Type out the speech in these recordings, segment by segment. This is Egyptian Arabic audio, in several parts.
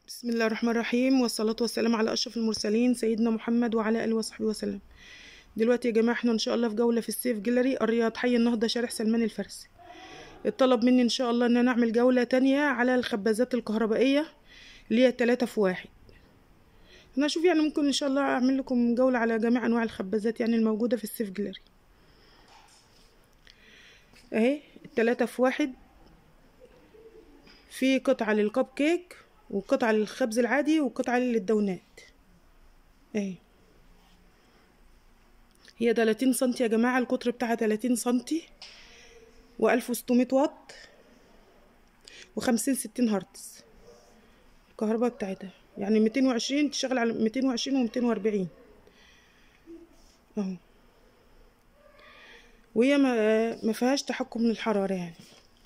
بسم الله الرحمن الرحيم والصلاة والسلام على أشرف المرسلين سيدنا محمد وعلى آله وصحبه وسلم دلوقتي يا جماعة احنا إن شاء الله في جولة في السيف جيلري الرياض حي النهضة شارع سلمان الفارسي اتطلب مني إن شاء الله إن أنا أعمل جولة تانية على الخبازات الكهربائية اللي هي تلاتة في واحد أنا أشوف يعني ممكن إن شاء الله أعمل لكم جولة على جميع أنواع الخبازات يعني الموجودة في السيف جيلري أهي التلاتة في واحد في قطعة للكب كيك وقطعة للخبز العادي وقطعة للدونات اهي هي 30 سنتي يا جماعة القطر بتاعها 30 سنتي وألف وستمية واط وخمسين ستين هرتز الكهرباء بتاعتها يعني ميتين وعشرين تشتغل على ميتين وعشرين وميتين وأربعين اهو وهي ما ما فيهاش تحكم للحرارة يعني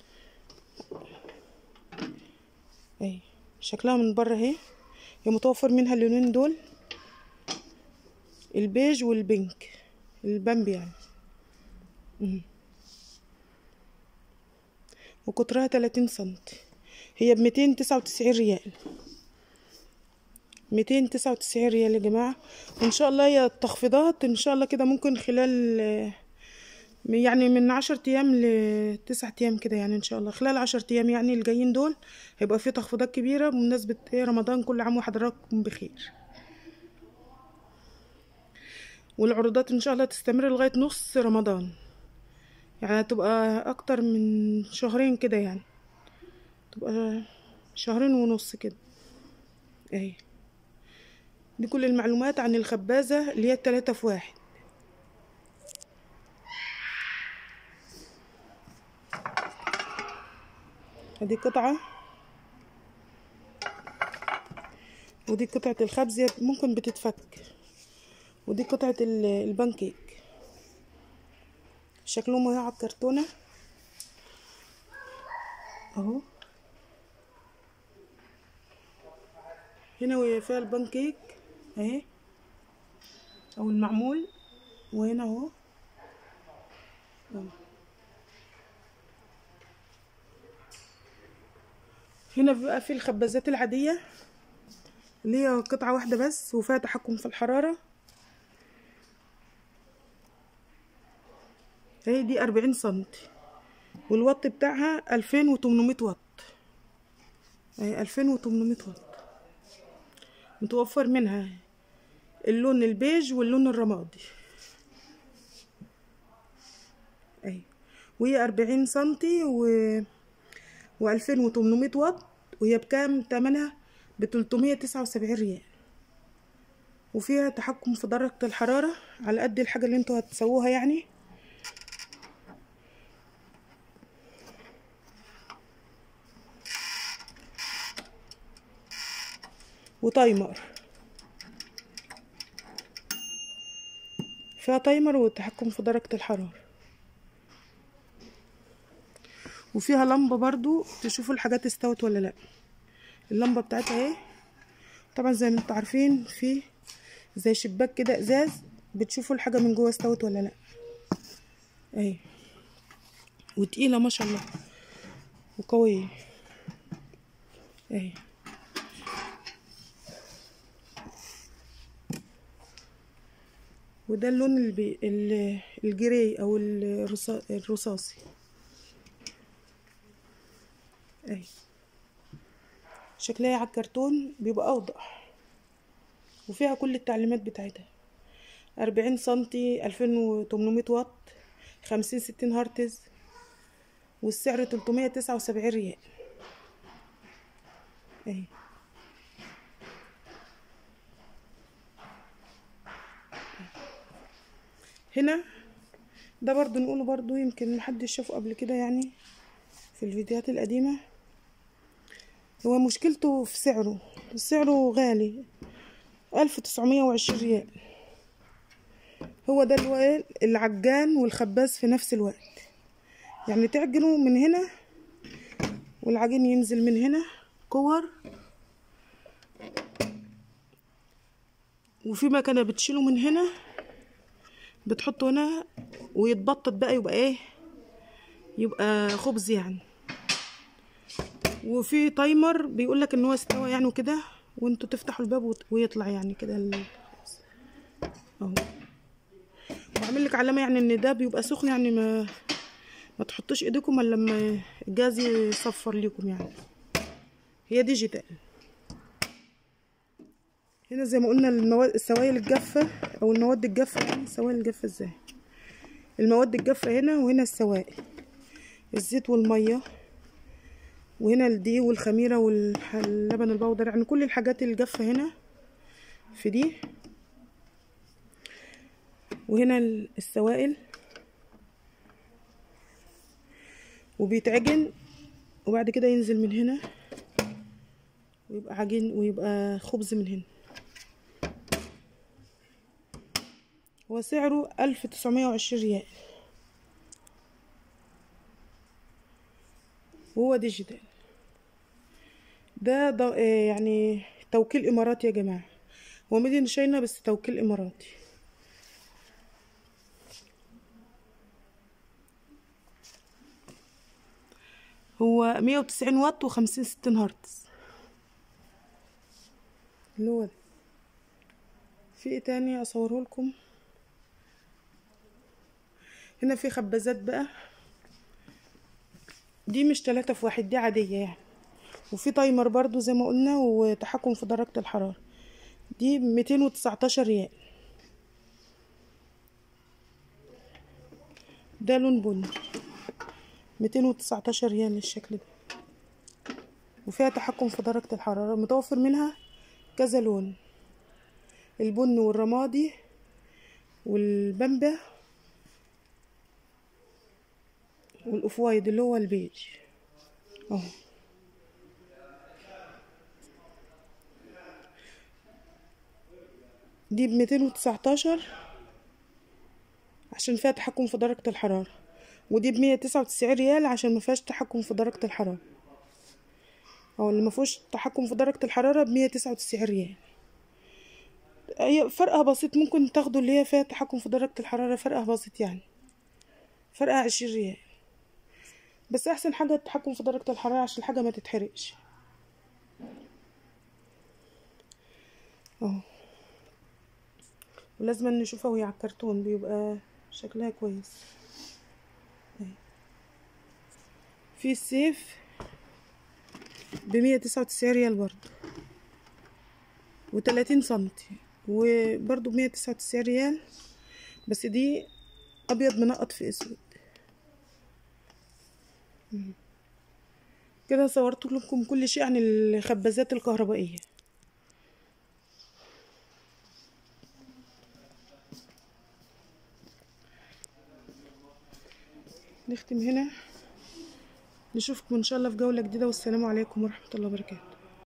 اهي شكلها من بره اهي هي متوفر منها اللونين دول البيج والبينك البامبي يعني مم. وقطرها تلاتين سنتي هي بميتين تسعة وتسعين ريال ميتين تسعة وتسعين ريال يا جماعة وإن شاء الله هي التخفيضات إن شاء الله كده ممكن خلال يعني من عشر أيام لتسعة أيام كده يعني إن شاء الله خلال عشر أيام يعني الجايين دول هيبقى في تخفيضات كبيرة بمناسبة رمضان كل عام وحضراتكم بخير والعروضات إن شاء الله تستمر لغاية نص رمضان يعني هتبقى أكتر من شهرين كده يعني تبقى شهرين ونص كده اهي دي كل المعلومات عن الخبازة اللي هي التلاتة في واحد ادي قطعة ودي قطعة الخبز ممكن بتتفك ودي قطعة البانكيك شكلهم اهي على الكرتونة اهو هنا وهي فيها البانكيك اهي او المعمول وهنا اهو هنا بقى في الخبازات العادية اللي هي قطعة واحدة بس وفيها تحكم في الحرارة اهي دي أربعين سنتي والوات بتاعها ألفين وتمنمية واط اهي ألفين وتمنمية واط متوفر منها اللون البيج واللون الرمادي اهي وهي أربعين سنتي و وألفين وتمنمية واط وهي بكام تمنها بتلتمية تسعة وسبعين ريال وفيها تحكم في درجة الحرارة على قد الحاجة اللي انتوا هتسووها يعني وتايمر فيها تايمر والتحكم في درجة الحرارة وفيها لمبة برضو تشوفوا الحاجات استوت ولا لا اللمبة بتاعتها اهي طبعا زي ما انتوا عارفين في زي شباك كده ازاز بتشوفوا الحاجة من جوه استوت ولا لا اهي وتقيلة ما شاء الله وقوية اهي وده اللون البي... الجري او الرصا... الرصاصي اهي شكلها على الكرتون بيبقى اوضح وفيها كل التعليمات بتاعتها أربعين سنتي ألفين وتمنمية واط خمسين ستين هرتز والسعر تلتمية تسعة وسبعين ريال اهي هنا ده برضو نقوله برضو يمكن محدش شافه قبل كده يعني في الفيديوهات القديمة هو مشكلته في سعره سعره غالي ألف تسعمية وعشرين ريال هو ده اللي العجان والخباز في نفس الوقت يعني تعجنه من هنا والعجين ينزل من هنا كور وفي مكنة بتشيله من هنا بتحطه هنا ويتبطط بقى يبقى ايه يبقى خبز يعني وفي تايمر بيقول لك ان هو استوى يعني وكده وانتوا تفتحوا الباب وت- ويطلع يعني كده ال- اهو وعامل لك علامه يعني ان ده بيبقى سخن يعني ما ما تحطوش ايديكم الا لما الجاز يصفر ليكم يعني هي ديجيتال هنا زي ما قلنا المواد السوائل الجافه او المواد الجافه يعني السوائل الجافه ازاي المواد الجافه هنا وهنا السوائل الزيت والميه وهنا الدقيق والخميره واللبن البودر يعني كل الحاجات الجافه هنا في دي وهنا ال- السوائل وبيتعجن وبعد كده ينزل من هنا ويبقى عجين ويبقى خبز من هنا هو سعره ألف تسعمية وعشرين ريال وهو ديجيتال ده, ده آه، يعني توكيل إماراتي يا جماعة هو ميدين شاينا بس توكيل إماراتي هو مية وتسعين واط وخمسين ستين هرتز اللي هو ده في ايه تاني اصوره لكم هنا في خبازات بقى دي مش تلاتة في واحد دي عادية يعني وفي تايمر برضو زي ما قلنا وتحكم في درجة الحرارة دي ميتين وتسعتاشر ريال ده لون بني ميتين وتسعتاشر ريال الشكل ده وفيها تحكم في درجة الحرارة متوفر منها كذا لون البن والرمادي والبامبا والاوف وايد اللي هو البيج اهو دي بميتين وتسعتاشر عشان فيها تحكم في درجة الحرارة ودي بمية تسعة وتسعين ريال عشان مفيهاش تحكم في درجة الحرارة او اللي مفيهوش تحكم في درجة الحرارة بمية تسعة وتسعين ريال هي فرقها بسيط ممكن تاخدوا اللي هي فيها تحكم في درجة الحرارة فرقها بسيط يعني فرقها عشرين ريال بس احسن حاجة التحكم في درجة الحرارة عشان الحاجة ما تتحرقش اهو ولازم نشوفها وهي على الكرتون بيبقى شكلها كويس اهي. في السيف بمية تسعة وتسعين ريال برضو وتلاتين سنتي وبرضو بمية تسعة وتسعين ريال بس دي أبيض منقط في أسود مم. كده صورت لكم كل شيء عن الخبازات الكهربائية نختم هنا نشوفكم إن شاء الله في جولة جديدة والسلام عليكم ورحمة الله وبركاته